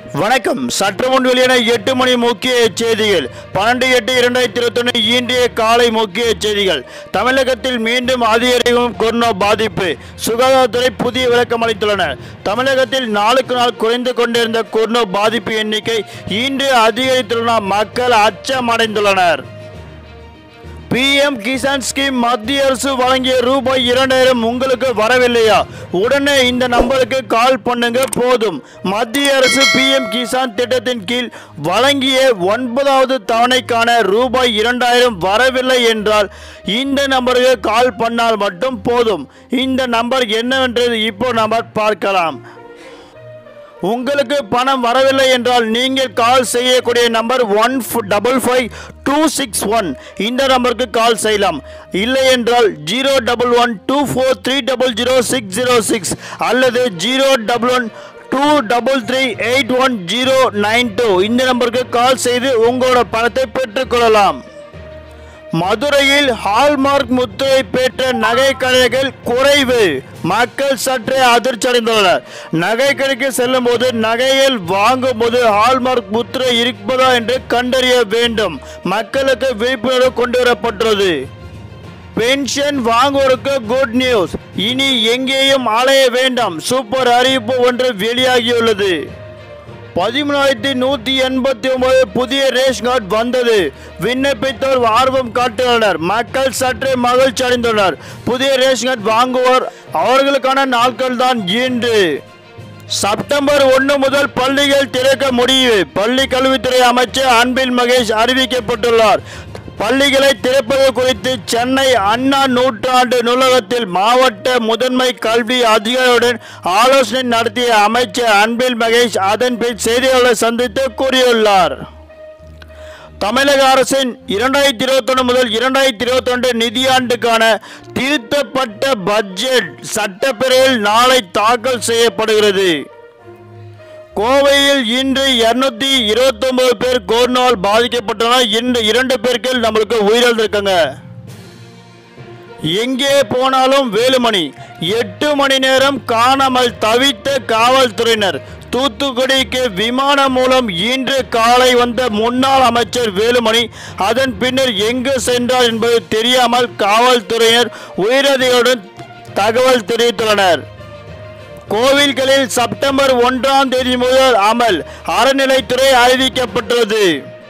வணக்கம் சற்று முன் வெளியான எட்டு மணி முக்கிய செய்திகள் பன்னெண்டு எட்டு இரண்டாயிரத்தி இருபத்தொன்று இன்றைய காலை முக்கிய செய்திகள் தமிழகத்தில் மீண்டும் அதிகரிக்கும் கொரோனா பாதிப்பு சுகாதாரத்துறை புதிய விளக்கம் அளித்துள்ளனர் தமிழகத்தில் நாளுக்கு நாள் குறைந்து கொண்டிருந்த கொரோனா பாதிப்பு எண்ணிக்கை இன்று அதிகரித்துள்ள மக்கள் அச்சமடைந்துள்ளனர் பிஎம் கிசான் ஸ்கீம் மத்திய அரசு வழங்கிய ரூபாய் இரண்டாயிரம் உங்களுக்கு வரவில்லையா உடனே இந்த நம்பருக்கு கால் பண்ணுங்க போதும் மத்திய அரசு பிஎம் கிசான் திட்டத்தின் கீழ் வழங்கிய ஒன்பதாவது தவணைக்கான ரூபாய் இரண்டாயிரம் வரவில்லை என்றால் இந்த நம்பருக்கு கால் பண்ணால் மட்டும் போதும் இந்த நம்பர் என்னவென்றது இப்போ நம்ம பார்க்கலாம் உங்களுக்கு பணம் வரவில்லை என்றால் நீங்கள் கால் செய்யக்கூடிய number one double five two six one இந்த நம்பருக்கு கால் செய்யலாம் இல்லை என்றால் zero double one two four three double zero six zero six அல்லது zero double one two double three eight one zero nine two இந்த நம்பருக்கு கால் செய்து உங்களோட பணத்தை பெற்றுக்கொள்ளலாம் மதுரையில் ஹால்மார்க் முத்திரை பெற்ற நகை கடைகள் குறைவு மக்கள் சற்றே அதிர்ச்சி அடைந்துள்ளனர் நகை கடைக்கு செல்லும் போது நகையில் வாங்கும் போது ஹால்மார்க் முத்திரை இருப்பதா என்று கண்டறிய வேண்டும் மக்களுக்கு விழிப்புணர்வு கொண்டு வரப்பட்டுள்ளது பென்ஷன் வாங்குவோருக்கு குட் நியூஸ் இனி எங்கேயும் அலைய வேண்டாம் சூப்பர் அறிவிப்பு ஒன்று வெளியாகியுள்ளது பதிமூணாயிரத்தி நூற்றி எண்பத்தி ஒன்பது புதிய ரேஷன் கார்டு வந்தது விண்ணப்பித்தோர் ஆர்வம் காட்டுள்ளனர் மக்கள் சற்றே மகிழ்ச்சி அடைந்துள்ளனர் புதிய ரேஷன் கார்டு வாங்குவோர் அவர்களுக்கான நாட்கள் தான் இன்று செப்டம்பர் ஒன்று முதல் பள்ளிகள் திறக்க முடிவு பள்ளி கல்வித்துறை அமைச்சர் அன்பில் மகேஷ் அறிவிக்கப்பட்டுள்ளார் பள்ளிகளை திறப்பது குறித்து சென்னை அண்ணா நூற்றாண்டு நூலகத்தில் மாவட்ட முதன்மை கல்வி அதிகாரியுடன் ஆலோசனை நடத்திய அமைச்சர் அன்பில் மகேஷ் அதன் பின் செய்தியாளர்களை சந்தித்து கூறியுள்ளார் தமிழக அரசின் இரண்டாயிரத்தி இருபத்தொன்று முதல் இரண்டாயிரத்தி இருபத்தொன்று நிதியாண்டுக்கான திருத்தப்பட்ட பட்ஜெட் சட்டப்பேரவையில் நாளை தாக்கல் செய்யப்படுகிறது கோவையில் இன்று இருநூத்தி இருபத்தொன்பது பேர் கொரோனாவால் பாதிக்கப்பட்டனர் இன்று இரண்டு பேர்கள் நம்மளுக்கு உயிரிழந்திருக்காங்க எங்கே போனாலும் வேலுமணி எட்டு மணி நேரம் காணாமல் தவித்த காவல்துறையினர் தூத்துக்குடிக்கு விமானம் மூலம் இன்று காலை வந்த முன்னாள் அமைச்சர் வேலுமணி அதன் பின்னர் எங்கு சென்றார் என்பது தெரியாமல் காவல்துறையினர் உயரதிகளுடன் தகவல் தெரிவித்துள்ளனர் கோவில்களில் செப்டம்பர் ஒன்றாம் தேதி முதல் அமல் அறநிலைத்துறை அறிவிக்கப்பட்டுள்ளது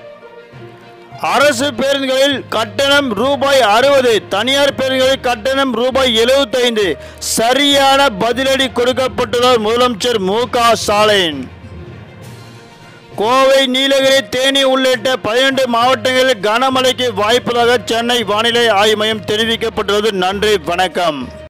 அரசு பேருந்துகளில் கட்டணம் ரூபாய் அறுபது தனியார் பேருந்துகளில் கட்டணம் ரூபாய் எழுபத்தைந்து சரியான பதிலடி கொடுக்கப்பட்டுள்ளார் முதலமைச்சர் மு க ஸ்டாலின் கோவை நீலகிரி தேனி உள்ளிட்ட பதினெண்டு மாவட்டங்களில் கனமழைக்கு வாய்ப்புள்ளதாக சென்னை வானிலை ஆய்வு மையம் தெரிவிக்கப்பட்டுள்ளது நன்றி வணக்கம்